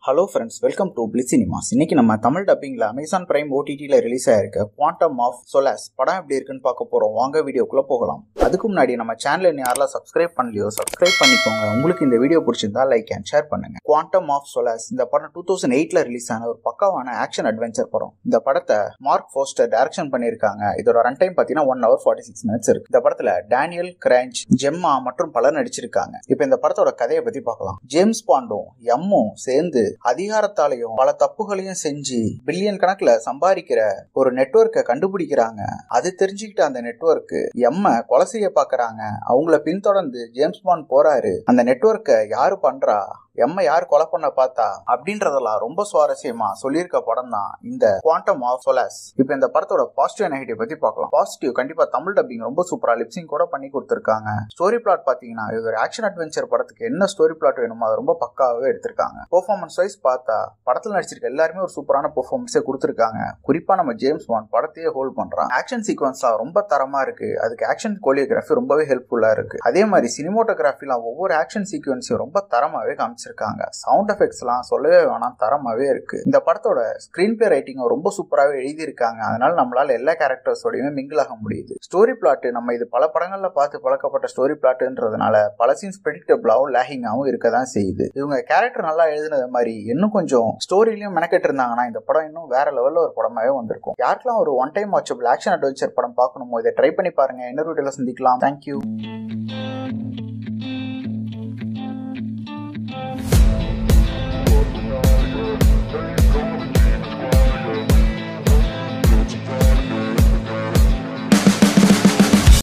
hello friends welcome to பிளி cinemas இன்னைக்கு நம்ம தமிழ் டப்பிங்ல அமேசான் பிரைம் ஓடிடியில் ரிலீஸ் ஆயிருக்க குவாண்டம் ஆஃப் சொலாஸ் படம் எப்படி இருக்குன்னு பார்க்க போறோம் வாங்க வீடியோக்குள்ள போகலாம் அதுக்கு முன்னாடி நம்ம சேனல் இன்னும் யாரெல்லாம் சப்ஸ்கிரைப் பண்ணலையோ சப்ஸ்கிரைப் பண்ணிக்கோங்க உங்களுக்கு இந்த வீடியோ பிடிச்சிருந்தா லைக் அண்ட் ஷேர் பண்ணுங்க குவாண்டம் ஆஃப் சொலாஸ் இந்த படம் டூ தௌசண்ட் எயிட்ல ரிலீஸ் ஆன ஒரு பக்காவான ஆக்ஷன் அட்வென்ச்சர் படம் இந்த படத்தை மார்க் ஃபோஸ்டர் டைரக்ஷன் பண்ணியிருக்காங்க இதோட ரன் டைம் பார்த்தீங்கன்னா one hour forty six minutes இருக்கு இந்த படத்துல டேனியல் கிராஞ்ச் ஜெம்மா மற்றும் பலர் நடிச்சிருக்காங்க இப்போ இந்த படத்தோட கதையை பத்தி பார்க்கலாம் ஜேம்ஸ் பாண்டும் எம்மும் சேர்ந்து அதிகாரத்தாலையும் பல தப்புகளையும் செஞ்சு பில்லியன் கணக்குல சம்பாதிக்கிற ஒரு நெட்வொர்க்கை கண்டுபிடிக்கிறாங்க அது தெரிஞ்சுக்கிட்ட அந்த நெட்வொர்க் எம்ம கொலை செய்ய பாக்குறாங்க அவங்கள பின்தொடர்ந்து ஜேம்ஸ் பாண்ட் போறாரு அந்த நெட்வொர்க்கை யாரு பண்றா எம்ம யார் கொலை பண்ண பார்த்தா அப்படின்றதெல்லாம் ரொம்ப சுவாரஸ்யமா சொல்லியிருக்க படம் தான் இந்த குவாண்டம் ஆஃப் சொலாஸ் இப்போ இந்த படத்தோட பாசிட்டிவ் நெகட்டிவ் பத்தி பார்க்கலாம் பாசிட்டிவ் கண்டிப்பா தமிழ் டப்பிங் ரொம்ப சூப்பரா லிப்சிங் கூட பண்ணி கொடுத்துருக்காங்க ஸ்டோரி பிளாட் பாத்தீங்கன்னா இது ஒரு ஆக்ஷன் அட்வென்ச்சர் படத்துக்கு என்ன ஸ்டோரி பிளாட் வேணுமோ அதை ரொம்ப பக்காவே எடுத்திருக்காங்க பெர்ஃபார்மன்ஸ் வைஸ் பார்த்தா படத்துல நடிச்சிருக்க எல்லாருமே ஒரு சூப்பரான பெர்ஃபார்மன்ஸே கொடுத்துருக்காங்க குறிப்பா நம்ம ஜேம்ஸ் பாண்ட் படத்தையே ஹோல்ட் பண்றான் ஆக்ஷன் சீக்வன்ஸ்லாம் ரொம்ப தரமா இருக்கு அதுக்கு ஆக்ஷன் கோலியோகிராஃபி ரொம்பவே ஹெல்ப்ஃபுல்லா இருக்கு அதே மாதிரி சினிமோட்டோகிராஃபிலாம் ஒவ்வொரு ஆக்ஷன் சீக்வன்ஸையும் ரொம்ப தரமாவே காமிச்சிருக்காங்க சவுண்ட் எஃபெக்ட்ஸ்லாம் சொல்லவே வேணாம் தரமாவே இருக்கு இந்த படத்தோட ஸ்கிரீன் பிளே ரைட்டிங் ரொம்ப சூப்பராகவே எழுதியிருக்காங்க அதனால நம்மளால எல்லா கேரக்டர்ஸோடையுமே மிங்கிள் ஆக முடியுது ஸ்டோரி பிளாட் நம்ம இது பல படங்கள்ல பார்த்து பழக்கப்பட்ட ஸ்டோரி பிளாட்ன்றதுனால பல சீன்ஸ் ப்ரெடிக்டபிளாகவும் லேகிங்காகவும் இருக்க தான் செய்யுது இவங்க கேரக்டர் நல்லா எழுதுனது மாதிரி இன்னும் கொஞ்சம் ஸ்டோரிலையும் மெனக்கெட்டு இருந்தாங்கன்னா இந்த படம் இன்னும் வேற லெவல்ல ஒரு படமாவே வந்திருக்கும் யாருக்கெல்லாம் ஒரு one time watchable action adventure படம் பார்க்கணுமோ இதை ட்ரை பண்ணி பாருங்க இன்னொரு வீடியோல சந்திக்கலாம் தேங்க்யூ